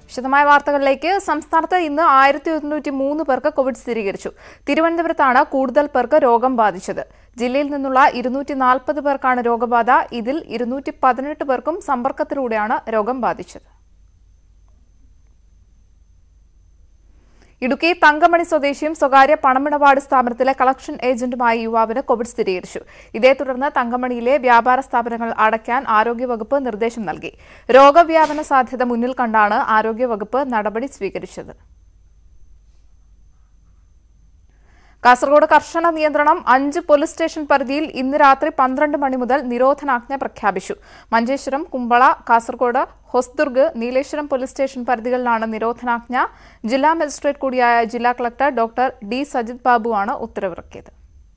വിശദമായ വാർത്തകളിലേക്ക് സംസ്ഥാനത്ത് ഇന്ന് ആയിരത്തി ഒരുന്നൂറ്റി മൂന്ന് പേർക്ക് കോവിഡ് സ്ഥിരീകരിച്ചു തിരുവനന്തപുരത്താണ് കൂടുതൽ പേർക്ക് രോഗം ബാധിച്ചത് ജില്ലയിൽ നിന്നുള്ള ഇരുന്നൂറ്റി നാൽപ്പത് പേർക്കാണ് രോഗബാധ ഇതിൽ ഇരുന്നൂറ്റി പതിനെട്ട് പേർക്കും സമ്പർക്കത്തിലൂടെയാണ് രോഗം ബാധിച്ചത് ഇടുക്കി തങ്കമണി സ്വദേശിയും സ്വകാര്യ പണമിടപാട് സ്ഥാപനത്തിലെ കളക്ഷൻ ഏജന്റുമായ യുവാവിന് കോവിഡ് സ്ഥിരീകരിച്ചു ഇതേ തുടർന്ന് തങ്കമണിയിലെ വ്യാപാര സ്ഥാപനങ്ങൾ അടയ്ക്കാൻ ആരോഗ്യവകുപ്പ് നിർദ്ദേശം നൽകി രോഗവ്യാപന സാധ്യത മുന്നിൽ കണ്ടാണ് ആരോഗ്യവകുപ്പ് നടപടി സ്വീകരിച്ചത് കാസർഗോഡ് കർശന നിയന്ത്രണം അഞ്ച് പോലീസ് സ്റ്റേഷൻ പരിധിയിൽ ഇന്ന് രാത്രി പന്ത്രണ്ട് മണി മുതൽ നിരോധനാജ്ഞ പ്രഖ്യാപിച്ചു മഞ്ചേശ്വരം കുമ്പള കാസർഗോഡ് ഹൊസ്ദുർഗ് നീലേശ്വരം പോലീസ് സ്റ്റേഷൻ പരിധികളിലാണ് നിരോധനാജ്ഞ ജില്ലാ മജിസ്ട്രേറ്റ് കൂടിയായ ജില്ലാ കളക്ടർ ഡോക്ടർ ഡി സജിത് ബാബുവാണ് ഉത്തരവിറക്കിയത്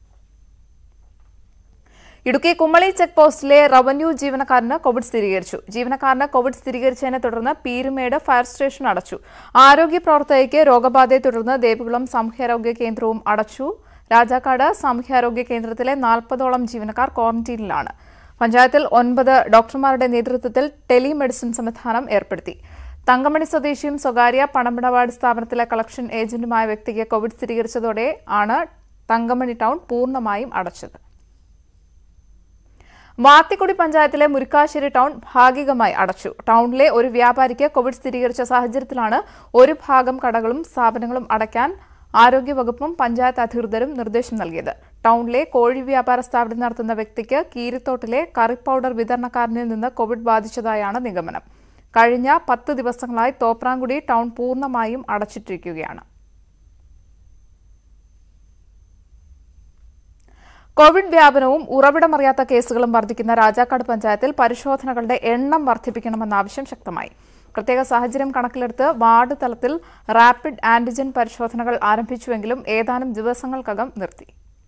ഇടുക്കി കുമ്മളി ചെക്ക് പോസ്റ്റിലെ റവന്യൂ ജീവനക്കാരന് കോവിഡ് സ്ഥിരീകരിച്ചു ജീവനക്കാരന് കോവിഡ് സ്ഥിരീകരിച്ചതിനെ തുടർന്ന് പീരുമേട് ഫയർ സ്റ്റേഷൻ അടച്ചു ആരോഗ്യ പ്രവർത്തകയ്ക്ക് രോഗബാധയെ തുടർന്ന് ദേവികുളം സാമൂഹ്യാരോഗ്യ കേന്ദ്രവും അടച്ചു രാജാക്കാട് സാമൂഹ്യാരോഗ്യ കേന്ദ്രത്തിലെ നാൽപ്പതോളം ജീവനക്കാർ ക്വാറന്റീനിലാണ് പഞ്ചായത്തിൽ ഒൻപത് ഡോക്ടർമാരുടെ നേതൃത്വത്തിൽ ടെലിമെഡിസിൻ സംവിധാനം ഏർപ്പെടുത്തി തങ്കമണി സ്വദേശിയും സ്വകാര്യ പണമിടപാട് സ്ഥാപനത്തിലെ കളക്ഷൻ ഏജന്റുമായ വ്യക്തിക്ക് കോവിഡ് സ്ഥിരീകരിച്ചതോടെ ആണ് തങ്കമണി ടൗൺ പൂർണ്ണമായും അടച്ചത് വാത്തിക്കുടി പഞ്ചായത്തിലെ മുരിക്കാശ്ശേരി ടൗൺ ഭാഗികമായി അടച്ചു ടൗണിലെ ഒരു വ്യാപാരിക്ക് കോവിഡ് സ്ഥിരീകരിച്ച സാഹചര്യത്തിലാണ് ഒരു ഭാഗം കടകളും സ്ഥാപനങ്ങളും അടയ്ക്കാൻ ആരോഗ്യവകുപ്പും പഞ്ചായത്ത് അധികൃതരും നിർദ്ദേശം നൽകിയത് ടൗണിലെ കോഴി വ്യാപാര സ്ഥാപനം നടത്തുന്ന വ്യക്തിക്ക് കീരിത്തോട്ടിലെ കറി പൗഡർ വിതരണക്കാരനിൽ നിന്ന് കോവിഡ് ബാധിച്ചതായാണ് നിഗമനം കഴിഞ്ഞ പത്ത് ദിവസങ്ങളായി തോപ്രാങ്കുടി ടൗൺ പൂർണ്ണമായും അടച്ചിട്ടിരിക്കുകയാണ് കോവിഡ് വ്യാപനവും ഉറവിടമറിയാത്ത കേസുകളും വർദ്ധിക്കുന്ന രാജാക്കാട് പഞ്ചായത്തിൽ പരിശോധനകളുടെ എണ്ണം വർദ്ധിപ്പിക്കണമെന്ന ആവശ്യം ശക്തമായി പ്രത്യേക സാഹചര്യം കണക്കിലെടുത്ത് വാർഡ് തലത്തിൽ റാപ്പിഡ് ആന്റിജൻ പരിശോധനകൾ ആരംഭിച്ചുവെങ്കിലും ഏതാനും ദിവസങ്ങൾക്കകം നിർത്തി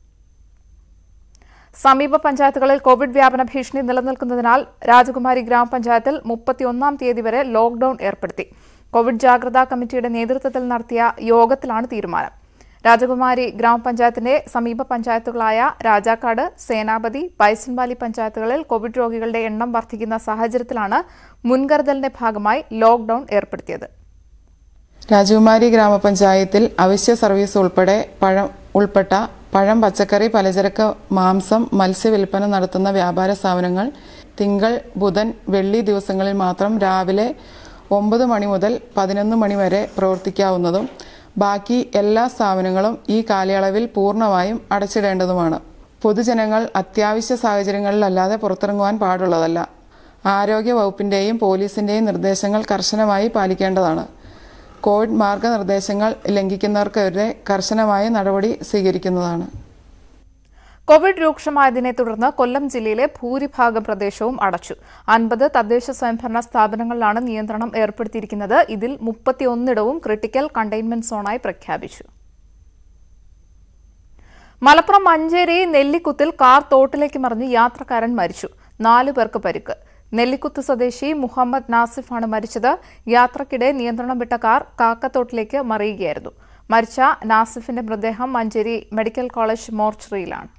സമീപ പഞ്ചായത്തുകളിൽ കോവിഡ് വ്യാപന ഭീഷണി നിലനിൽക്കുന്നതിനാൽ രാജകുമാരി ഗ്രാമപഞ്ചായത്തിൽ മുപ്പത്തിയൊന്നാം തീയതി വരെ ലോക്ഡൌൺ ഏർപ്പെടുത്തി കോവിഡ് ജാഗ്രതാ കമ്മിറ്റിയുടെ നേതൃത്വത്തിൽ നടത്തിയ യോഗത്തിലാണ് തീരുമാനം രാജകുമാരി ഗ്രാമപഞ്ചായത്തിന്റെ സമീപ പഞ്ചായത്തുകളായ രാജാക്കാട് സേനാപതി ബൈസൺവാലി പഞ്ചായത്തുകളിൽ കോവിഡ് രോഗികളുടെ എണ്ണം വർദ്ധിക്കുന്ന സാഹചര്യത്തിലാണ് മുൻകരുതലിന്റെ ഭാഗമായി ലോക്ഡൌൺ ഏർപ്പെടുത്തിയത് രാജകുമാരി ഗ്രാമപഞ്ചായത്തിൽ അവശ്യ സർവീസ് ഉൾപ്പെടെ പഴം ഉൾപ്പെട്ട പഴം പച്ചക്കറി പലചരക്ക് മാംസം മത്സ്യവില്പന നടത്തുന്ന വ്യാപാര സ്ഥാപനങ്ങൾ തിങ്കൾ ബുധൻ വെള്ളി ദിവസങ്ങളിൽ മാത്രം രാവിലെ ഒമ്പത് മണി മുതൽ പതിനൊന്ന് മണി വരെ പ്രവർത്തിക്കാവുന്നതും ബാക്കി എല്ലാ സ്ഥാപനങ്ങളും ഈ കാലയളവിൽ പൂർണ്ണമായും അടച്ചിടേണ്ടതുമാണ് പൊതുജനങ്ങൾ അത്യാവശ്യ സാഹചര്യങ്ങളിലല്ലാതെ പുറത്തിറങ്ങുവാൻ പാടുള്ളതല്ല ആരോഗ്യ വകുപ്പിൻ്റെയും പോലീസിൻ്റെയും നിർദ്ദേശങ്ങൾ കർശനമായി പാലിക്കേണ്ടതാണ് കോവിഡ് മാർഗനിർദ്ദേശങ്ങൾ ലംഘിക്കുന്നവർക്കെതിരെ കർശനമായ നടപടി സ്വീകരിക്കുന്നതാണ് കോവിഡ് രൂക്ഷമായതിനെ തുടർന്ന് കൊല്ലം ജില്ലയിലെ ഭൂരിഭാഗം പ്രദേശവും അടച്ചു അൻപത് തദ്ദേശ സ്വയംഭരണ സ്ഥാപനങ്ങളിലാണ് നിയന്ത്രണം ഏർപ്പെടുത്തിയിരിക്കുന്നത് ഇതിൽ മുപ്പത്തിയൊന്നിടവും ക്രിട്ടിക്കൽ കണ്ടെയ്ൻമെന്റ് സോണായി പ്രഖ്യാപിച്ചു മലപ്പുറം മഞ്ചേരി നെല്ലിക്കുത്തിൽ കാർ തോട്ടിലേക്ക് മറിഞ്ഞ് യാത്രക്കാരൻ മരിച്ചു നാലു പേർക്ക് പരിക്ക് നെല്ലിക്കുത്ത് സ്വദേശി മുഹമ്മദ് നാസിഫാണ് മരിച്ചത് യാത്രക്കിടെ നിയന്ത്രണം വിട്ട കാർ കാക്കത്തോട്ടിലേക്ക് മറിയുകയായിരുന്നു മരിച്ച നാസിഫിന്റെ മൃതദേഹം മഞ്ചേരി മെഡിക്കൽ കോളേജ് മോർച്ചറിയിലാണ്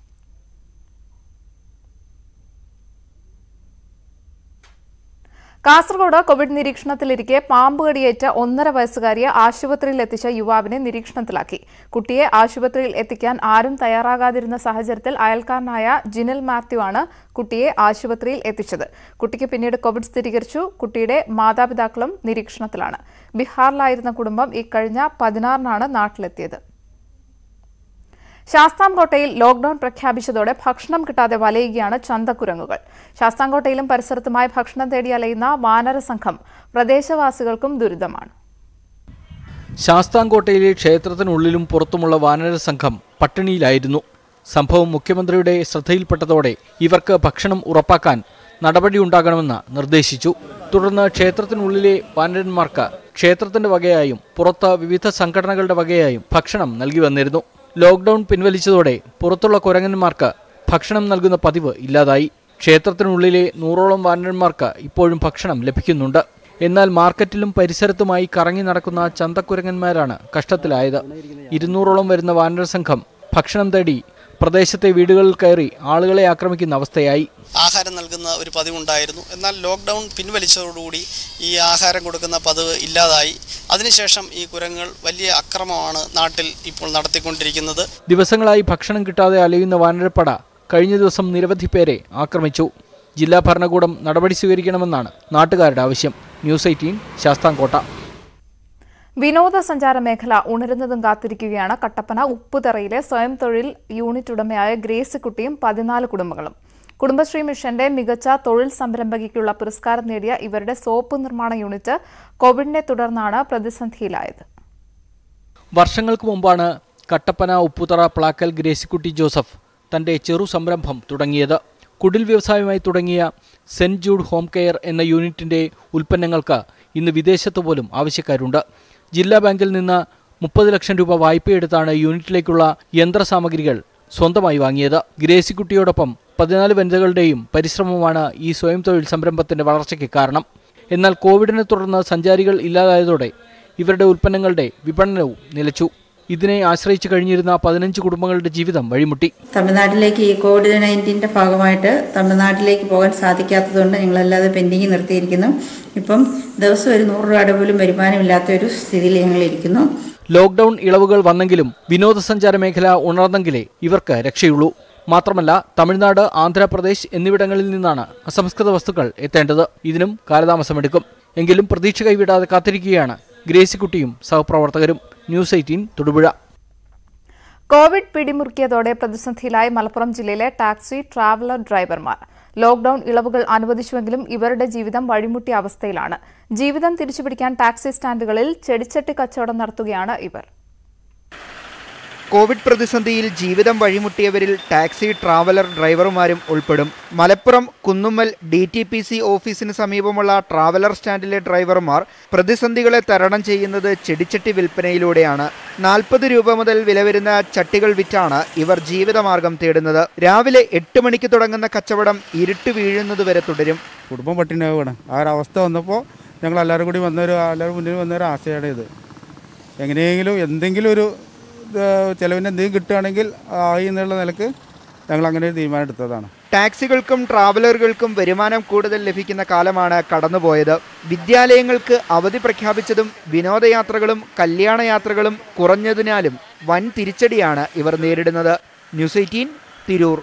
കാസർഗോഡ് കോവിഡ് നിരീക്ഷണത്തിലിരിക്കെ പാമ്പ് കടിയേറ്റ ഒന്നര വയസ്സുകാരിയെ ആശുപത്രിയിൽ എത്തിച്ച യുവാവിനെ നിരീക്ഷണത്തിലാക്കി കുട്ടിയെ ആശുപത്രിയിൽ എത്തിക്കാൻ ആരും തയ്യാറാകാതിരുന്ന സാഹചര്യത്തിൽ അയൽക്കാരനായ ജിനൽ മാത്യു ആണ് കുട്ടിയെ ആശുപത്രിയിൽ എത്തിച്ചത് കുട്ടിക്ക് പിന്നീട് കോവിഡ് സ്ഥിരീകരിച്ചു കുട്ടിയുടെ മാതാപിതാക്കളും നിരീക്ഷണത്തിലാണ് ബീഹാറിലായിരുന്ന കുടുംബം ഇക്കഴിഞ്ഞ പതിനാറിനാണ് നാട്ടിലെത്തിയത് ശാസ്താംകോട്ടയിൽ ലോക്ഡൌൺ പ്രഖ്യാപിച്ചതോടെ ഭക്ഷണം കിട്ടാതെ വലയുകയാണ് ചന്തക്കുരങ്ങുകൾ ശാസ്താംകോട്ടയിലും പരിസരത്തുമായി ഭക്ഷണം തേടി അലയുന്ന വാനര സംഘം പ്രദേശവാസികൾക്കും ദുരിതമാണ് ശാസ്താംകോട്ടയിലെ ക്ഷേത്രത്തിനുള്ളിലും പുറത്തുമുള്ള വാനര സംഘം പട്ടിണിയിലായിരുന്നു സംഭവം മുഖ്യമന്ത്രിയുടെ ശ്രദ്ധയിൽപ്പെട്ടതോടെ ഇവർക്ക് ഭക്ഷണം ഉറപ്പാക്കാൻ നടപടിയുണ്ടാകണമെന്ന് നിർദ്ദേശിച്ചു തുടർന്ന് ക്ഷേത്രത്തിനുള്ളിലെ വാനരന്മാർക്ക് ക്ഷേത്രത്തിന്റെ വകയായും പുറത്ത് വിവിധ സംഘടനകളുടെ വകയായും ഭക്ഷണം നൽകി വന്നിരുന്നു ലോക്ഡൌൺ പിൻവലിച്ചതോടെ പുറത്തുള്ള കുരങ്ങന്മാർക്ക് ഭക്ഷണം നൽകുന്ന പതിവ് ഇല്ലാതായി ക്ഷേത്രത്തിനുള്ളിലെ നൂറോളം വാനരന്മാർക്ക് ഇപ്പോഴും ഭക്ഷണം ലഭിക്കുന്നുണ്ട് എന്നാൽ മാർക്കറ്റിലും പരിസരത്തുമായി കറങ്ങി നടക്കുന്ന ചന്തക്കുരങ്ങന്മാരാണ് കഷ്ടത്തിലായത് ഇരുന്നൂറോളം വരുന്ന വാനര സംഘം ഭക്ഷണം തേടി പ്രദേശത്തെ വീടുകളിൽ കയറി ആളുകളെ ആക്രമിക്കുന്ന അവസ്ഥയായി ആഹാരം നൽകുന്ന ഒരു പതിവുണ്ടായിരുന്നു എന്നാൽ ലോക്ക്ഡൗൺ പിൻവലിച്ചതോടുകൂടി ഈ ആഹാരം കൊടുക്കുന്ന പതിവ് ഇല്ലാതായി അതിനുശേഷം ഈ കുരങ്ങൾ വലിയ അക്രമമാണ് നാട്ടിൽ ഇപ്പോൾ നടത്തിക്കൊണ്ടിരിക്കുന്നത് ദിവസങ്ങളായി ഭക്ഷണം കിട്ടാതെ അലയുന്ന വാനരപ്പട കഴിഞ്ഞ ദിവസം നിരവധി പേരെ ആക്രമിച്ചു ജില്ലാ ഭരണകൂടം നടപടി സ്വീകരിക്കണമെന്നാണ് നാട്ടുകാരുടെ ആവശ്യം ന്യൂസ് എയ്റ്റീൻ ശാസ്താംകോട്ട വിനോദസഞ്ചാര മേഖല ഉണരുന്നതും കാത്തിരിക്കുകയാണ് കട്ടപ്പന ഉപ്പുതറയിലെ സ്വയം തൊഴിൽ യൂണിറ്റ് ഉടമയായ ഗ്രേസിക്കുട്ടിയും പതിനാല് കുടുംബങ്ങളും കുടുംബശ്രീ മിഷന്റെ മികച്ച തൊഴിൽ സംരംഭകയ്ക്കുള്ള പുരസ്കാരം നേടിയ ഇവരുടെ സോപ്പ് നിർമ്മാണ യൂണിറ്റ് കോവിഡിനെ തുടർന്നാണ് പ്രതിസന്ധിയിലായത് വർഷങ്ങൾക്ക് മുമ്പാണ് കട്ടപ്പന ഉപ്പുതറ പ്ലാക്കൽ ഗ്രേസിക്കുട്ടി ജോസഫ് തന്റെ ചെറു സംരംഭം തുടങ്ങിയത് കുടിൽ വ്യവസായമായി തുടങ്ങിയ സെന്റ് ജൂഡ് ഹോം കെയർ എന്ന യൂണിറ്റിന്റെ ഉൽപ്പന്നങ്ങൾക്ക് ഇന്ന് വിദേശത്ത് പോലും ആവശ്യക്കാരുണ്ട് ജില്ലാ ബാങ്കിൽ നിന്ന് മുപ്പത് ലക്ഷം രൂപ വായ്പയെടുത്താണ് യൂണിറ്റിലേക്കുള്ള യന്ത്രസാമഗ്രികൾ സ്വന്തമായി വാങ്ങിയത് ഗ്രേസിക്കുട്ടിയോടൊപ്പം പതിനാല് വനിതകളുടെയും പരിശ്രമമാണ് ഈ സ്വയം തൊഴിൽ സംരംഭത്തിന്റെ വളർച്ചയ്ക്ക് കാരണം എന്നാൽ കോവിഡിനെ തുടർന്ന് സഞ്ചാരികൾ ഇല്ലാതായതോടെ ഇവരുടെ ഉൽപ്പന്നങ്ങളുടെ വിപണനവും നിലച്ചു ഇതിനെ ആശ്രയിച്ചു കഴിഞ്ഞിരുന്ന പതിനഞ്ച് കുടുംബങ്ങളുടെ ജീവിതം വഴിമുട്ടി തമിഴ്നാട്ടിലേക്ക് ഈ കോവിഡ് നയൻറ്റീൻ്റെ ഭാഗമായിട്ട് തമിഴ്നാട്ടിലേക്ക് പോകാൻ സാധിക്കാത്തതുകൊണ്ട് ഞങ്ങളല്ലാതെ പെൻഡിങ് നിർത്തിയിരിക്കുന്നു ഇപ്പം ദിവസം ഒരു നൂറ് രൂപയുടെ പോലും വരുമാനമില്ലാത്ത ഒരു സ്ഥിതിയിൽ ഞങ്ങളിരിക്കുന്നു ലോക്ക്ഡൌൺ ഇളവുകൾ വന്നെങ്കിലും വിനോദസഞ്ചാര മേഖല ഉണർന്നെങ്കിലേ ഇവർക്ക് രക്ഷയുള്ളൂ മാത്രമല്ല തമിഴ്നാട് ആന്ധ്രാപ്രദേശ് എന്നിവിടങ്ങളിൽ നിന്നാണ് അസംസ്കൃത വസ്തുക്കൾ എത്തേണ്ടത് ഇതിനും കാലതാമസമെടുക്കും എങ്കിലും പ്രതീക്ഷ കൈവിടാതെ കാത്തിരിക്കുകയാണ് ഗ്രേസിക്കുട്ടിയും സഹപ്രവർത്തകരും ന്യൂസ് എയ്റ്റീൻ തൊടുപുഴ കോവിഡ് പിടിമുറുക്കിയതോടെ പ്രതിസന്ധിയിലായ മലപ്പുറം ജില്ലയിലെ ടാക്സി ട്രാവലർ ഡ്രൈവർമാർ ലോക്ഡൌൺ ഇളവുകൾ അനുവദിച്ചുവെങ്കിലും ഇവരുടെ ജീവിതം വഴിമുട്ടിയ അവസ്ഥയിലാണ് ജീവിതം തിരിച്ചുപിടിക്കാൻ ടാക്സി സ്റ്റാൻഡുകളിൽ ചെടിച്ചട്ടി കച്ചവടം നടത്തുകയാണ് ഇവർ കോവിഡ് പ്രതിസന്ധിയിൽ ജീവിതം വഴിമുട്ടിയവരിൽ ടാക്സി ട്രാവലർ ഡ്രൈവർമാരും ഉൾപ്പെടും Malappuram Kunnummal D T P C ഓഫീസിന് സമീപമുള്ള ട്രാവലർ സ്റ്റാൻഡിലെ ഡ്രൈവർമാർ പ്രതിസന്ധികളെ തരണം ചെയ്യുന്നത് ചെടിച്ചട്ടി വിൽപ്പനയിലൂടെയാണ് നാൽപ്പത് രൂപ മുതൽ വില വരുന്ന ചട്ടികൾ വിറ്റാണ് ഇവർ ജീവിതമാർഗം തേടുന്നത് രാവിലെ എട്ട് മണിക്ക് തുടങ്ങുന്ന കച്ചവടം ഇരുട്ട് വീഴുന്നതുവരെ തുടരും കുടുംബം പട്ടിണിയാവുകയാണ് ആ ഒരു അവസ്ഥ വന്നപ്പോൾ ഞങ്ങൾ എല്ലാവരും കൂടി വന്നൊരു എല്ലാവരും മുന്നിൽ വന്നൊരു ആശയാണ് ഇത് എങ്ങനെയെങ്കിലും എന്തെങ്കിലും ഒരു ഇത് ചിലവിന് എന്തെങ്കിലും കിട്ടുകയാണെങ്കിൽ ആയി എന്നുള്ള നിലക്ക് ഞങ്ങൾ അങ്ങനെ ഒരു തീരുമാനം എടുത്തതാണ് ടാക്സികൾക്കും ട്രാവലറുകൾക്കും വരുമാനം കൂടുതൽ ലഭിക്കുന്ന കാലമാണ് കടന്നുപോയത് വിദ്യാലയങ്ങൾക്ക് അവധി പ്രഖ്യാപിച്ചതും വിനോദയാത്രകളും കല്യാണയാത്രകളും കുറഞ്ഞതിനാലും വൻ തിരിച്ചടിയാണ് ഇവർ നേരിടുന്നത് ന്യൂസ് എയ്റ്റീൻ തിരൂർ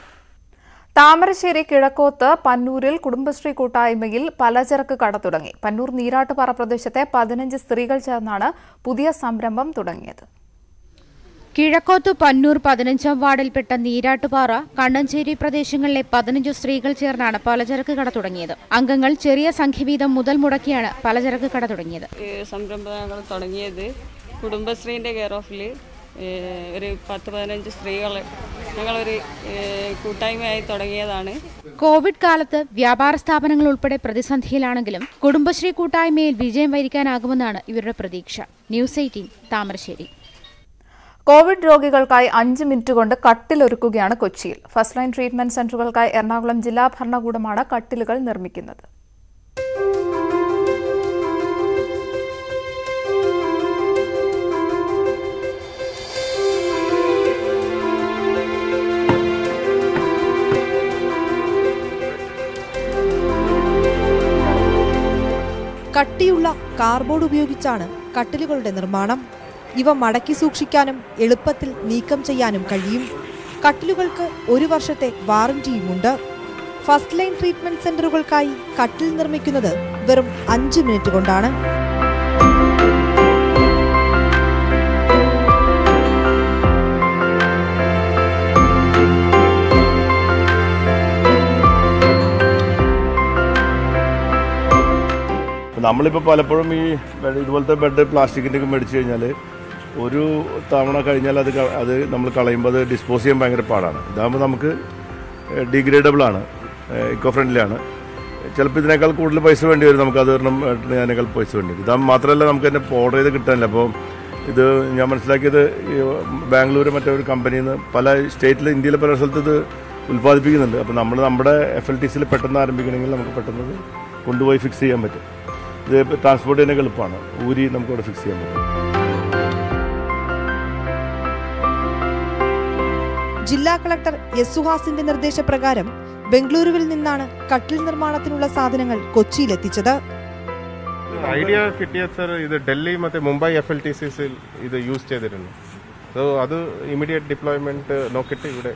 താമരശ്ശേരി കിഴക്കോത്ത് പന്നൂരിൽ കുടുംബശ്രീ കൂട്ടായ്മയിൽ പലചരക്ക് കട തുടങ്ങി പന്നൂർ നീരാട്ടുപാറ പ്രദേശത്തെ പതിനഞ്ച് സ്ത്രീകൾ ചേർന്നാണ് പുതിയ സംരംഭം തുടങ്ങിയത് കിഴക്കോത്തു പന്നൂർ പതിനഞ്ചാം വാർഡിൽപ്പെട്ട നീരാട്ടുപാറ കണ്ണഞ്ചേരി പ്രദേശങ്ങളിലെ പതിനഞ്ച് സ്ത്രീകൾ ചേർന്നാണ് പലചരക്ക് കട തുടങ്ങിയത് അംഗങ്ങൾ ചെറിയ സംഖ്യ വീതം മുതൽ മുടക്കിയാണ് പലചരക്ക് കട തുടങ്ങിയത് ഈ സംരംഭം ഞങ്ങൾ തുടങ്ങിയത് കുടുംബശ്രീൻ്റെ കെയർ ഓഫിൽ ഒരു പത്ത് പതിനഞ്ച് സ്ത്രീകൾ ഞങ്ങളൊരു ഏഹ്, കൂട്ടായ്മയായി തുടങ്ങിയതാണ് കോവിഡ് കാലത്ത് വ്യാപാര സ്ഥാപനങ്ങൾ ഉൾപ്പെടെ പ്രതിസന്ധിയിലാണെങ്കിലും കുടുംബശ്രീ കൂട്ടായ്മയിൽ വിജയം വരിക്കാനാകുമെന്നാണ് ഇവരുടെ പ്രതീക്ഷ ന്യൂസ് എയ്റ്റീൻ താമരശ്ശേരി കോവിഡ് രോഗികൾക്കായി അഞ്ച് മിനിറ്റ് കൊണ്ട് കട്ടിലൊരുക്കുകയാണ് കൊച്ചിയിൽ ഫസ്റ്റ് ലൈൻ ട്രീറ്റ്മെന്റ് സെന്ററുകൾക്കായി എറണാകുളം ജില്ലാ ഭരണകൂടമാണ് കട്ടിലുകൾ നിർമ്മിക്കുന്നത് കട്ടിയുള്ള കാർബോർഡ് ഉപയോഗിച്ചാണ് കട്ടിലുകളുടെ നിർമ്മാണം ഇവ മടക്കി സൂക്ഷിക്കാനും എളുപ്പത്തിൽ നീക്കം ചെയ്യാനും കഴിയും കട്ടിലുകൾക്ക് ഒരു വർഷത്തെ വാറന്റിയുമുണ്ട് ഫസ്റ്റ് ലൈൻ ട്രീറ്റ്മെന്റ് സെന്ററുകൾക്കായി കട്ടിൽ നിർമ്മിക്കുന്നത് വെറും അഞ്ച് മിനിറ്റ് കൊണ്ടാണ് നമ്മളിപ്പോൾ പലപ്പോഴും ഈ ബെഡ് ഇതുപോലത്തെ ബെഡ് പ്ലാസ്റ്റിക്കിൻ്റെ ഒക്കെ മേടിച്ച് കഴിഞ്ഞാൽ ഒരു തവണ കഴിഞ്ഞാൽ അത് ക- അത് നമ്മൾ കളയുമ്പോൾ അത് ഡിസ്പോസ് ചെയ്യാൻ ഭയങ്കര പാടാണ് ഇതാകുമ്പോൾ നമുക്ക് ഡിഗ്രേഡബിൾ ആണ് ഇക്കോ ഫ്രണ്ട്ലി ആണ് ചിലപ്പോൾ ഇതിനേക്കാൾ കൂടുതൽ പൈസ വേണ്ടി വരും നമുക്ക് അത് കാരണം അതിനേക്കാൾ പൈസ വേണ്ടി വരും ഇതാകുമ്പോൾ മാത്രമല്ല നമുക്ക് തന്നെ ഓർഡർ ചെയ്ത് കിട്ടാനില്ല അപ്പോൾ ഇത് ഞാൻ മനസ്സിലാക്കിയത് ഈ ബാംഗ്ലൂർ മറ്റേ ഒരു കമ്പനിയിൽ നിന്ന് പല സ്റ്റേറ്റിൽ ഇന്ത്യയിലെ പല സ്ഥലത്ത് ഇത് ഉൽപ്പാദിപ്പിക്കുന്നുണ്ട് അപ്പോൾ നമ്മൾ നമ്മുടെ എഫ് എൽ ടി സിയിൽ പെട്ടെന്ന് ആരംഭിക്കണമെങ്കിൽ നമുക്ക് പെട്ടെന്ന് ഇത് കൊണ്ടുപോയി ഫിക്സ് ചെയ്യാൻ പറ്റും ഇത് ട്രാൻസ്പോർട്ട് ചെയ്യുന്ന എളുപ്പമാണ് ഊരി നമുക്ക് അവിടെ ഫിക്സ് ചെയ്യാൻ പറ്റും ജില്ലാ കളക്ടർ എസ് സുഹാസിന്റെ നിർദ്ദേശപ്രകാരം ബംഗളൂരുവിൽ നിന്നാണ് കട്ടിൽ നിർമ്മാണത്തിനുള്ള സാധനങ്ങൾ കൊച്ചിയിലെത്തിച്ചത് ഐഡിയ കിട്ടിയത് സർ ഇത് ഡൽഹി ಮತ್ತು Mumbai F L T C C ಇದು ಯೂಸ್ ചെയ്തിരുന്നു സോ അത് ഇമീഡിയറ്റ് ഡിപ്ലോയ്മെന്റ് നോക്കിയിട്ട് ഇവിടെ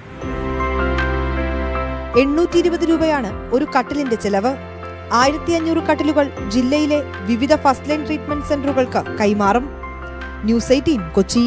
എണ്ണൂറ്റി ഇരുപത് രൂപയാണ് ഒരു കട്ടിലിന്റെ ചെലവ് ആയിരത്തി അഞ്ഞൂറ് കട്ടിലുകൾ ജില്ലയിലെ വിവിധ ഫസ്റ്റ് ലൈൻ ട്രീറ്റ്മെന്റ് സെന്ററുകൾക്ക് കൈമാറും news eighteen Kochi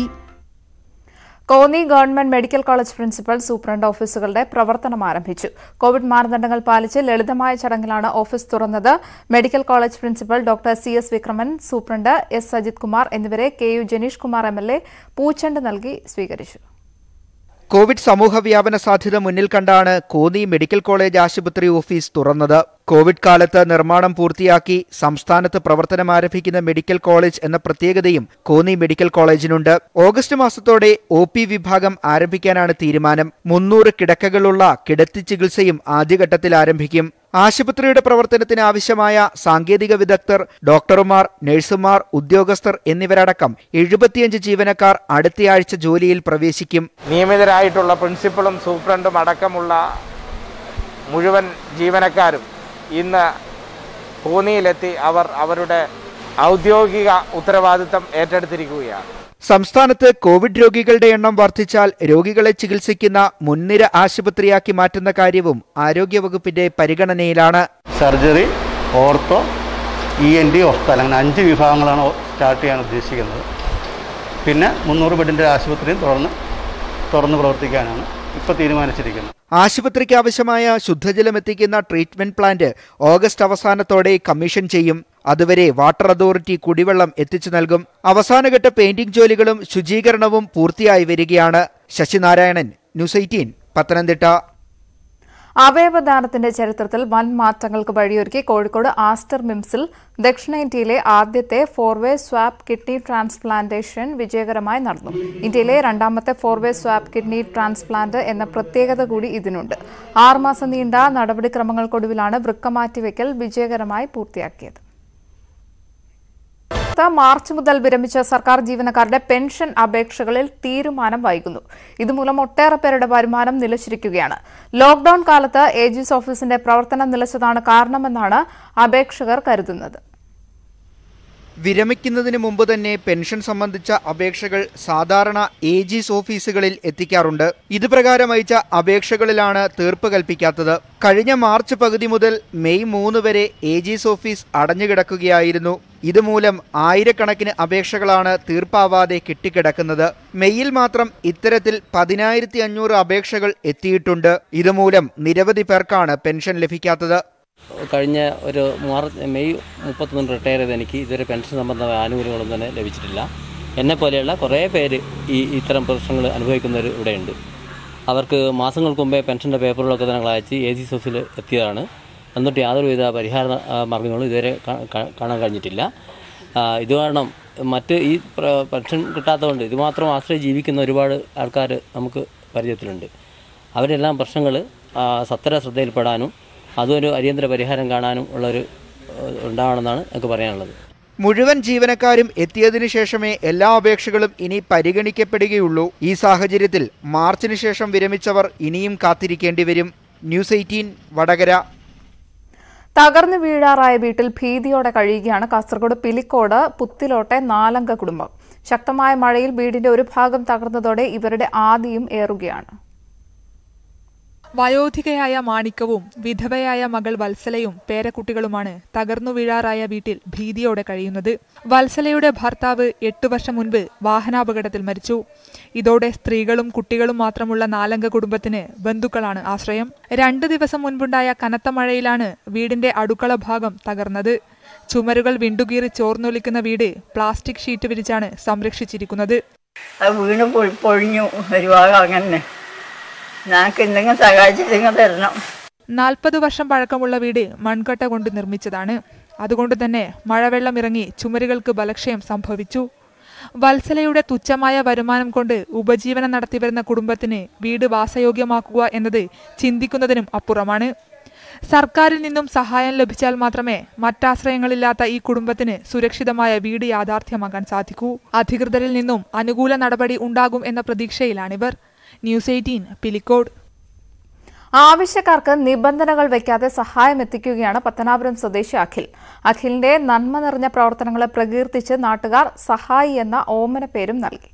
Konni government medical college principal superintendent ഓഫീസുകളുടെ പ്രവർത്തനം ആരംഭിച്ചു കോവിഡ് മാനദണ്ഡങ്ങൾ പാലിച്ച് ലളിതമായ ചടങ്ങിലാണ് ഓഫീസ് തുറന്നത് medical college principal doctor C S Vikraman superintendent S Sajith Kumar എന്നിവരെ K U Janeesh Kumar M L A പൂച്ചെണ്ട് നൽകി സ്വീകരിച്ചു കോവിഡ് സമൂഹ വ്യാപന സാധ്യത മുന്നിൽ കണ്ടാണ് കോന്നി മെഡിക്കൽ കോളേജ് ആശുപത്രി ഓഫീസ് തുറന്നത് കോവിഡ് കാലത്ത് നിർമ്മാണം പൂർത്തിയാക്കി സംസ്ഥാനത്ത് പ്രവർത്തനം ആരംഭിക്കുന്ന മെഡിക്കൽ കോളേജ് എന്ന പ്രത്യേകതയും കോന്നി മെഡിക്കൽ കോളേജിനുണ്ട് ഓഗസ്റ്റ് മാസത്തോടെ ഒ പി വിഭാഗം ആരംഭിക്കാനാണ് തീരുമാനം മുന്നൂറ് കിടക്കകളുള്ള കിടത്തി ചികിത്സയും ആദ്യഘട്ടത്തിൽ ആരംഭിക്കും ആശുപത്രിയുടെ പ്രവർത്തനത്തിന് ആവശ്യമായ സാങ്കേതിക വിദഗ്ധർ ഡോക്ടർമാർ നഴ്സുമാർ ഉദ്യോഗസ്ഥർ എന്നിവരടക്കം എഴുപത്തിയഞ്ച് ജീവനക്കാർ അടുത്തയാഴ്ച ജോലിയിൽ പ്രവേശിക്കും നിയമിതരായിട്ടുള്ള പ്രിൻസിപ്പളും സൂപ്രണ്ടും അടക്കമുള്ള മുഴുവൻ ജീവനക്കാരും ഇന്ന് പൂനെയിലെത്തി അവർ അവരുടെ ഔദ്യോഗിക ഉത്തരവാദിത്തം ഏറ്റെടുത്തിരിക്കുകയാണ് സംസ്ഥാനത്ത് കോവിഡ് രോഗികളുടെ എണ്ണം വർദ്ധിച്ചാൽ രോഗികളെ ചികിത്സിക്കുന്ന മുൻനിര ആശുപത്രിയാക്കി മാറ്റുന്ന കാര്യവും ആരോഗ്യവകുപ്പിന്റെ പരിഗണനയിലാണ് surgery ortho E N T hospital അങ്ങനെ അഞ്ച് വിഭാഗങ്ങളാണ് സ്റ്റാർട്ട് ചെയ്യാൻ ഉദ്ദേശിക്കുന്നത് പിന്നെ മുന്നൂറ് ബെഡിൻ്റെ ആശുപത്രിയും തുറന്ന് തുറന്ന് പ്രവർത്തിക്കാനാണ് ഇപ്പോൾ തീരുമാനിച്ചിരിക്കുന്നത് ആശുപത്രിക്ക് ആവശ്യമായ ശുദ്ധജലം എത്തിക്കുന്ന ട്രീറ്റ്മെന്റ് പ്ലാന്റ് ഓഗസ്റ്റ് അവസാനത്തോടെ കമ്മീഷൻ ചെയ്യും അതുവരെ വാട്ടർ അതോറിറ്റി കുടിവെള്ളം എത്തിച്ചു നൽകും അവസാനഘട്ട പെയിന്റിംഗ് ജോലികളും ശുചീകരണവും പൂർത്തിയായി വരികയാണ് ശശിനാരായണൻ ന്യൂസ് എയ്റ്റീൻ പത്തനംതിട്ട അവയവദാനത്തിന്റെ ചരിത്രത്തിൽ വൻ മാറ്റങ്ങൾക്ക് വഴിയൊരുക്കി കോഴിക്കോട് ആസ്റ്റർ മിംസിൽ ദക്ഷിണേന്ത്യയിലെ ആദ്യത്തെ ഫോർവേ സ്വാപ്പ് കിഡ്നി ട്രാൻസ്പ്ലാന്റേഷൻ വിജയകരമായി നടന്നു ഇന്ത്യയിലെ രണ്ടാമത്തെ ഫോർവേ സ്വാപ്പ് കിഡ്നി ട്രാൻസ്പ്ലാന്റ് എന്ന പ്രത്യേകത കൂടി ഇതിനുണ്ട് ആറുമാസം നീണ്ട നടപടിക്രമങ്ങൾക്കൊടുവിലാണ് വൃക്ക മാറ്റിവെക്കൽ വിജയകരമായി പൂർത്തിയാക്കിയത് അടുത്ത മാർച്ച് മുതൽ വിരമിച്ച സർക്കാർ ജീവനക്കാരുടെ പെൻഷൻ അപേക്ഷകളിൽ തീരുമാനം വൈകുന്നു ഇതുമൂലം ഒട്ടേറെ പേരുടെ വരുമാനം നിലച്ചിരിക്കുകയാണ് ലോക്ഡൌൺ കാലത്ത് ഏജീസ് ഓഫീസിന്റെ പ്രവർത്തനം നിലച്ചതാണ് കാരണമെന്നാണ് അപേക്ഷകർ കരുതുന്നത് വിരമിക്കുന്നതിന് മുമ്പ് തന്നെ പെൻഷൻ സംബന്ധിച്ച അപേക്ഷകൾ സാധാരണ ഏജീസ് ഓഫീസുകളിൽ എത്തിക്കാറുണ്ട് ഇതുപ്രകാരം അയച്ച അപേക്ഷകളിലാണ് തീർപ്പ് കൽപ്പിക്കാത്തത് കഴിഞ്ഞ മാർച്ച് പകുതി മുതൽ മെയ് മൂന്ന് വരെ ഏജീസ് ഓഫീസ് അടഞ്ഞുകിടക്കുകയായിരുന്നു ഇതുമൂലം ആയിരക്കണക്കിന് അപേക്ഷകളാണ് തീർപ്പാവാതെ കെട്ടിക്കിടക്കുന്നത് മെയ്യിൽ മാത്രം ഇത്തരത്തിൽ പതിനായിരത്തി അഞ്ഞൂറ് അപേക്ഷകൾ എത്തിയിട്ടുണ്ട് ഇതുമൂലം നിരവധി പേർക്കാണ് പെൻഷൻ ലഭിക്കാത്തത് കഴിഞ്ഞ ഒരു മാർച്ച് മെയ് മുപ്പത്തൊന്ന് റിട്ടയർ ചെയ്ത് എനിക്ക് ഇതുവരെ പെൻഷൻ സംബന്ധമായ ആനുകൂല്യങ്ങളൊന്നും തന്നെ ലഭിച്ചിട്ടില്ല എന്നെ പോലെയുള്ള കുറേ പേര് ഈ ഇത്തരം പ്രശ്നങ്ങൾ അനുഭവിക്കുന്നവർ ഇവിടെയുണ്ട് അവർക്ക് മാസങ്ങൾക്ക് മുമ്പേ പെൻഷൻ്റെ പേപ്പറുകളൊക്കെ തന്നെ അയച്ച് എ ജി ഓഫീസിൽ എത്തിയതാണ് എന്നിട്ട് യാതൊരുവിധ പരിഹാര ആ, മാർഗ്ഗങ്ങളും ഇതുവരെ കാ- കാ- കാണാൻ കഴിഞ്ഞിട്ടില്ല ആ, ഇത് കാരണം മറ്റ് ഈ പ്ര- പെൻഷൻ കിട്ടാത്തതുകൊണ്ട് ഇത് മാത്രം ആശ്രയി ജീവിക്കുന്ന ഒരുപാട് ആൾക്കാർ നമുക്ക് പരിചയത്തിലുണ്ട് അവരെല്ലാം പ്രശ്നങ്ങൾ സത്തര ശ്രദ്ധയിൽപ്പെടാനും അതൊരു അടിയന്തര പരിഹാരം കാണാനും ഉള്ളൊരു ഏഹ്, ഉണ്ടാവണമെന്നാണ് എനിക്ക് പറയാനുള്ളത് മുഴുവൻ ജീവനക്കാരും എത്തിയതിനു ശേഷമേ എല്ലാ അപേക്ഷകളും ഇനി പരിഗണിക്കപ്പെടുകയുള്ളൂ ഈ സാഹചര്യത്തിൽ മാർച്ചിന് ശേഷം വിരമിച്ചവർ ഇനിയും കാത്തിരിക്കേണ്ടി വരും ന്യൂസ് എയ്റ്റീൻ വടകര തകർന്നു വീഴാറായ വീട്ടിൽ ഭീതിയോടെ കഴിയുകയാണ് കാസർഗോഡ് പിലിക്കോട് പുത്തിലോട്ടെ നാലംഗ കുടുംബം ശക്തമായ മഴയിൽ വീടിന്റെ ഒരു ഭാഗം തകർന്നതോടെ ഇവരുടെ ആദിയും ഏറുകയാണ് വയോധികയായ മാണിക്കവും വിധവയായ മകൾ വത്സലയും പേരക്കുട്ടികളുമാണ് തകർന്നു വീഴാറായ വീട്ടിൽ ഭീതിയോടെ കഴിയുന്നത് വത്സലയുടെ ഭർത്താവ് എട്ടു വർഷം മുൻപ് വാഹനാപകടത്തിൽ മരിച്ചു ഇതോടെ സ്ത്രീകളും കുട്ടികളും മാത്രമുള്ള നാലംഗ കുടുംബത്തിന് ബന്ധുക്കളാണ് ആശ്രയം രണ്ടു ദിവസം മുൻപുണ്ടായ കനത്ത മഴയിലാണ് വീടിന്റെ അടുക്കള ഭാഗം തകർന്നത് ചുമരുകൾ വിണ്ടുകീറി ചോർന്നൊലിക്കുന്ന വീട് പ്ലാസ്റ്റിക് ഷീറ്റ് വിരിച്ചാണ് സംരക്ഷിച്ചിരിക്കുന്നത് അത് വീണ് പൊ- പൊഴിഞ്ഞു ഒരു ഭാഗം അങ്ങനെ ഞങ്ങൾക്ക് എന്തെങ്കിലും സഹായിച്ചിട്ടെങ്കിൽ തരണം നാൽപ്പത് വർഷം പഴക്കമുള്ള വീട് മൺകട്ട കൊണ്ട് നിർമ്മിച്ചതാണ് അതുകൊണ്ട് തന്നെ മഴവെള്ളം ഇറങ്ങി ചുമരുകൾക്ക് ബലക്ഷയം സംഭവിച്ചു വത്സലയുടെ തുച്ഛമായ വരുമാനം കൊണ്ട് ഉപജീവനം നടത്തിവരുന്ന കുടുംബത്തിന് വീട് വാസയോഗ്യമാക്കുക എന്നത് ചിന്തിക്കുന്നതിനും അപ്പുറമാണ് സർക്കാരിൽ നിന്നും സഹായം ലഭിച്ചാൽ മാത്രമേ മറ്റാശ്രയങ്ങളില്ലാത്ത ഈ കുടുംബത്തിന് സുരക്ഷിതമായ വീട് യാഥാർത്ഥ്യമാക്കാൻ സാധിക്കൂ അധികൃതരിൽ നിന്നും അനുകൂല നടപടി ഉണ്ടാകും എന്ന പ്രതീക്ഷയിലാണിവർ ന്യൂസ് എയ്റ്റീൻ പിലിക്കോട് ആവശ്യക്കാർക്ക് നിബന്ധനകൾ വയ്ക്കാതെ സഹായം എത്തിക്കുകയാണ് പത്തനാപുരം സ്വദേശി അഖിൽ അഖിലിന്റെ നന്മ നിറഞ്ഞ പ്രവർത്തനങ്ങളെ പ്രകീർത്തിച്ച് നാട്ടുകാർ സഹായി എന്ന ഓമന പേരും നൽകി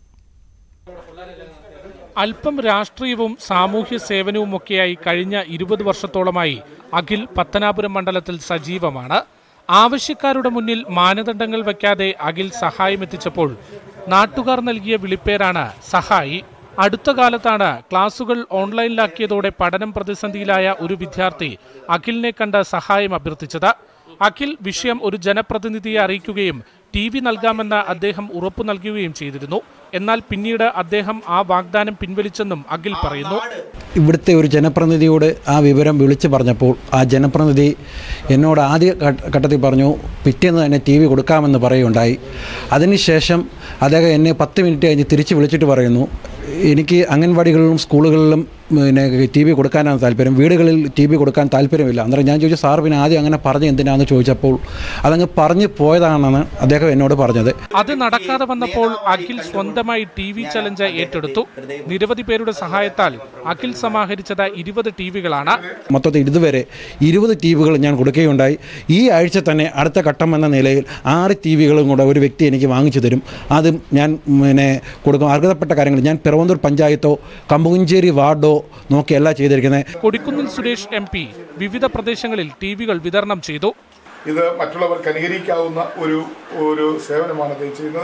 അല്പം രാഷ്ട്രീയവും സാമൂഹ്യ സേവനവുമൊക്കെയായി കഴിഞ്ഞ ഇരുപത് വർഷത്തോളമായി അഖിൽ പത്തനാപുരം മണ്ഡലത്തിൽ സജീവമാണ് ആവശ്യക്കാരുടെ മുന്നിൽ മാനദണ്ഡങ്ങൾ വയ്ക്കാതെ അഖിൽ സഹായമെത്തിച്ചപ്പോൾ നാട്ടുകാർ നൽകിയ വിളിപ്പേരാണ് സഹായി അടുത്ത കാലത്താണ് ക്ലാസുകൾ ഓൺലൈനിലാക്കിയതോടെ പഠനം പ്രതിസന്ധിയിലായ ഒരു വിദ്യാർത്ഥി അഖിലിനെ കണ്ട് സഹായം അഭ്യർത്ഥിച്ചത് അഖിൽ വിഷയം ഒരു ജനപ്രതിനിധിയെ അറിയിക്കുകയും ടി വി നൽകാമെന്ന് അദ്ദേഹം ഉറപ്പു നൽകുകയും ചെയ്തിരുന്നു എന്നാൽ പിന്നീട് അദ്ദേഹം ആ വാഗ്ദാനം പിൻവലിച്ചെന്നും അഖിൽ പറയുന്നു ഇവിടുത്തെ ഒരു ജനപ്രതിനിധിയോട് ആ വിവരം വിളിച്ചു പറഞ്ഞപ്പോൾ ആ ജനപ്രതിനിധി എന്നോട് ആദ്യ ഘട്ട- ഘട്ടത്തിൽ പറഞ്ഞു പിറ്റേന്ന് തന്നെ ടി വി കൊടുക്കാമെന്ന് പറയുകയുണ്ടായി അതിനുശേഷം അദ്ദേഹം എന്നെ പത്ത് മിനിറ്റ് കഴിഞ്ഞ് തിരിച്ച് വിളിച്ചിട്ട് പറയുന്നു എനിക്ക് അംഗൻവാടികളിലും സ്കൂളുകളിലും പിന്നെ ടി വി കൊടുക്കാനാണ് താല്പര്യം വീടുകളിൽ ടി വി കൊടുക്കാൻ താല്പര്യമില്ല അന്നേരം ഞാൻ ചോദിച്ചു സാർ പിന്നെ ആദ്യം അങ്ങനെ പറഞ്ഞ് എന്തിനാണെന്ന് ചോദിച്ചപ്പോൾ അതങ്ങ് പറഞ്ഞു പോയതാണെന്ന് അദ്ദേഹം എന്നോട് പറഞ്ഞത് അത് നടക്കാതെ വന്നപ്പോൾ അഖിൽ സ്വന്തമായി ടി വി ചലഞ്ച് ഏറ്റെടുത്തു നിരവധി പേരുടെ സഹായത്താൽ അഖിൽ സമാഹരിച്ചത് ഇരുപത് ടി വികളാണ് മൊത്തത്തിൽ ഇതുവരെ ഇരുപത് ടി വികൾ ഞാൻ കൊടുക്കുകയുണ്ടായി ഈ ആഴ്ച തന്നെ അടുത്ത ഘട്ടം എന്ന നിലയിൽ ആറ് ടി വികളും കൂടെ ഒരു വ്യക്തി എനിക്ക് വാങ്ങിച്ചു തരും അതും ഞാൻ പിന്നെ കൊടുക്കും അർഹതപ്പെട്ട കാര്യങ്ങൾ ഞാൻ പിറവന്തൂർ പഞ്ചായത്തോ കമ്പുഞ്ചേരി വാർഡോ നോക്കിയല്ല ചെയ്തിരിക്കുന്നത് കൊടിക്കുന്നിൽ സുരേഷ് എം പി വിവിധ പ്രദേശങ്ങളിൽ ടി വികൾ വിതരണം ചെയ്തു ഇത് മറ്റുള്ളവർക്ക് അനുകരിക്കാവുന്ന ഒരു ഒരു സേവനമാണ് അദ്ദേഹം ചെയ്യുന്നത്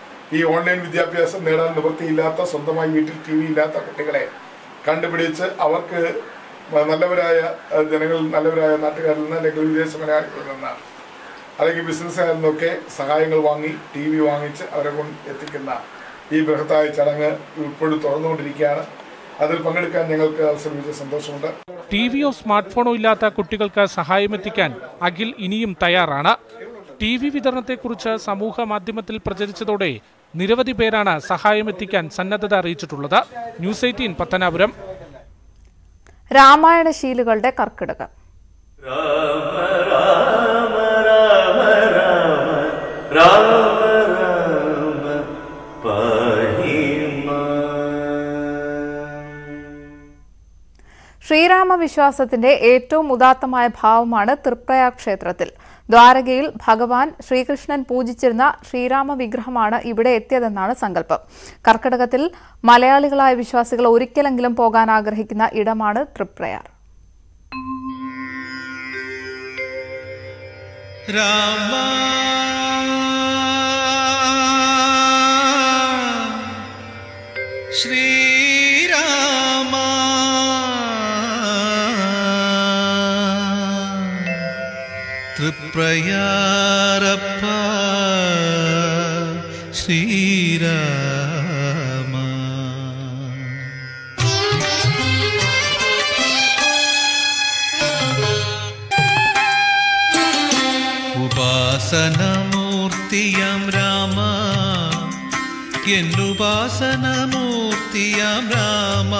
ഈ ഓൺലൈൻ വിദ്യാഭ്യാസം നേടാൻ നിവൃത്തിയില്ലാത്ത സ്വന്തമായി വീട്ടിൽ ടി വി ഇല്ലാത്ത കുട്ടികളെ കണ്ടുപിടിച്ച് അവർക്ക് നല്ലവരായ അഹ് ജനങ്ങളിൽ നല്ലവരായ നാട്ടുകാരിൽ നിന്ന് അല്ലെങ്കിൽ വിദേശ മലയാളികളിൽ നിന്ന് അല്ലെങ്കിൽ ബിസിനസ്സുകാരിൽ നിന്നൊക്കെ സഹായങ്ങൾ വാങ്ങി ടി വി വാങ്ങിച്ച് അവരെ കൊണ്ട് എത്തിക്കുന്ന ഈ ബൃഹത്തായ ചടങ്ങ് ഇപ്പോഴും തുറന്നുകൊണ്ടിരിക്കുകയാണ് അതിൽ പങ്കെടുക്കാൻ ഞങ്ങൾക്ക് അവസരം ലഭിച്ച സന്തോഷമുണ്ട് ടി വിയോ സ്മാർട്ട് ഫോണോ ഇല്ലാത്ത കുട്ടികൾക്ക് സഹായമെത്തിക്കാൻ അഖിൽ ഇനിയും തയ്യാറാണ് ടി വി വിതരണത്തെക്കുറിച്ച് സമൂഹ മാധ്യമത്തിൽ പ്രചരിച്ചതോടെ നിരവധി പേരാണ് സഹായമെത്തിക്കാൻ സന്നദ്ധത അറിയിച്ചിട്ടുള്ളത് ന്യൂസ് എയ്റ്റീൻ പത്തനാപുരം രാമായണ ശീലുകളുടെ കർക്കിടകം ശ്രീരാമ വിശ്വാസത്തിന്റെ ഏറ്റവും ഉദാത്തമായ ഭാവമാണ് തൃപ്രയാർ ക്ഷേത്രത്തിൽ ദ്വാരകയിൽ ഭഗവാൻ ശ്രീകൃഷ്ണൻ പൂജിച്ചിരുന്ന ശ്രീരാമ വിഗ്രഹമാണ് ഇവിടെ എത്തിയതെന്നാണ് സങ്കല്പം കർക്കിടകത്തിൽ മലയാളികളായ വിശ്വാസികൾ ഒരിക്കലെങ്കിലും പോകാൻ ആഗ്രഹിക്കുന്ന ഇടമാണ് തൃപ്രയാർ രാമ ശ്രീരാമ തൃപ്രയാരപ്പ ശ്രീരാമ ഉപാസനമൂർത്തിയാം രാമ എന്നുപാസനമൂർത്തിയാം രാമ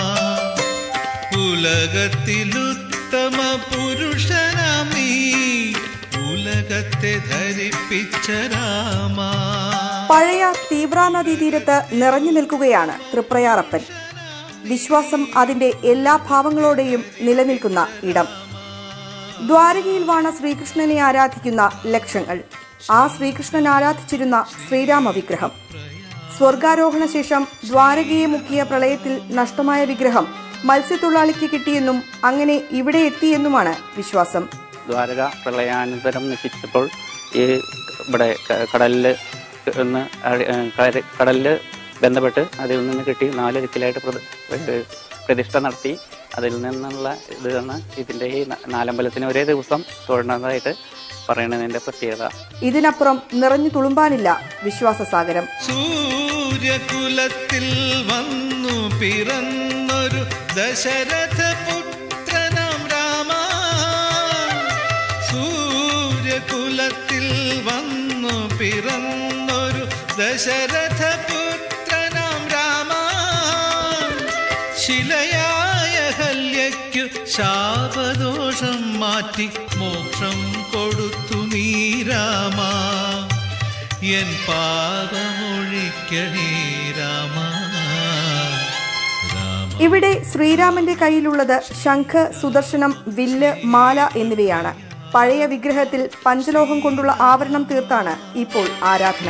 ഉലകത്തിലുത്തമ പുരുഷനാം നീ ഉലകത്തെ ധരിപ്പിച്ച രാമ പഴയ തീവ്ര നദീതീരത്ത് നിറഞ്ഞു നിൽക്കുകയാണ് തൃപ്രയാറപ്പൻ വിശ്വാസം അതിന്റെ എല്ലാ ഭാവങ്ങളോടെയും നിലനിൽക്കുന്ന ഇടം ദ്വാരകയിൽ വാണ ശ്രീകൃഷ്ണനെ ആരാധിക്കുന്ന ലക്ഷങ്ങൾ ആ ശ്രീകൃഷ്ണൻ ആരാധിച്ചിരുന്ന ശ്രീരാമ വിഗ്രഹം സ്വർഗാരോഹണ ശേഷം ദ്വാരകയെ മുക്കിയ പ്രളയത്തിൽ നഷ്ടമായ വിഗ്രഹം മത്സ്യത്തൊഴിലാളിക്ക് കിട്ടിയെന്നും അങ്ങനെ ഇവിടെ എത്തിയെന്നുമാണ് വിശ്വാസം ദ്വാരക പ്രളയാനന്തരം നശിച്ചപ്പോൾ ഈ ഇവിടെ ക- കടലിൽ നിന്ന് അടി- ഏ, കര- കടലിൽ ബന്ധപ്പെട്ട് അതിൽ നിന്ന് കിട്ടി നാല് ദിക്കിലായിട്ട് പ്രതി- ഏ, പ്രതിഷ്ഠ നടത്തി അതിൽ നിന്നുള്ള ഇതാണ് ഇതിൻ്റെ ഈ ന- നാലമ്പലത്തിന് ഒരേ ദിവസം തൊഴുന്നതായിട്ട് പറയണതിൻ്റെ പ്രത്യേകത ഇതിനപ്പുറം നിറഞ്ഞു തുളുമ്പാനില്ല വിശ്വാസസാഗരം സൂര്യകുലത്തിൽ വന്നു പിറന്നൊരു ദശരഥ പുത്രനാം രാമ സൂര്യകുലത്തിൽ വന്നു പിറന്നൊരു ദശരഥ പുത്രനാം രാമ ശിലയായ ഹല്യയ്ക്കു ശാപദോഷം മാറ്റി മോക്ഷം കൊടുത്തു നീ രാമ എൻ പാപമൊഴിക്കണേ രാമ ഇവിടെ ശ്രീരാമന്റെ കയ്യിലുള്ളത് ശംഖ് സുദർശനം വില്ല് മാല എന്നിവയാണ് പഴയ വിഗ്രഹത്തിൽ പഞ്ചലോഹം കൊണ്ടുള്ള ആവരണം തീർത്താണ് ഇപ്പോൾ ആരാധന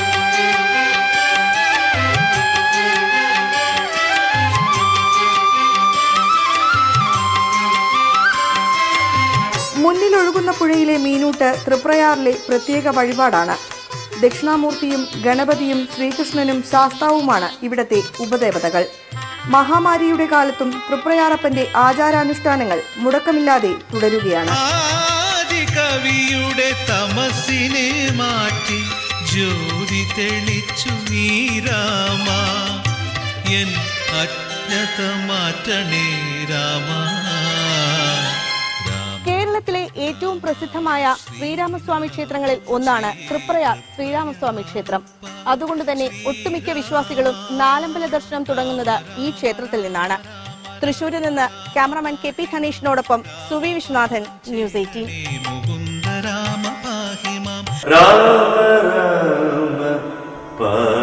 മുന്നിലൊഴുകുന്ന പുഴയിലെ മീനൂട്ട് തൃപ്രയാറിലെ പ്രത്യേക വഴിപാടാണ് ദക്ഷിണാമൂർത്തിയും ഗണപതിയും ശ്രീകൃഷ്ണനും ശാസ്താവുമാണ് ഇവിടത്തെ ഉപദേവതകൾ മഹാമാരിയുടെ കാലത്തും തൃപ്രയാറപ്പന്റെ ആചാരാനുഷ്ഠാനങ്ങൾ മുടക്കമില്ലാതെ തുടരുകയാണ് കവിയുടെ തമസിനെ മാറ്റി ജ്യോതി തെളിച്ചു നീരാമ എൻ അജ്ഞത മാറ്റണേ രാമ കേരളത്തിലെ ഏറ്റവും പ്രസിദ്ധമായ ശ്രീരാമസ്വാമി ക്ഷേത്രങ്ങളിൽ ഒന്നാണ് തൃപ്രയാർ ശ്രീരാമസ്വാമി ക്ഷേത്രം അതുകൊണ്ട് തന്നെ ഒട്ടുമിക്ക വിശ്വാസികളും നാലമ്പല ദർശനം തുടങ്ങുന്നത് ഈ ക്ഷേത്രത്തിൽ നിന്നാണ് തൃശൂരിൽ നിന്ന് ക്യാമറമാൻ കെ പി ധനീഷിനോടൊപ്പം സുവി വിശ്വനാഥൻ ന്യൂസ് എയ്റ്റീൻ രാമ പാഹി മാം രാമ രാമ പാ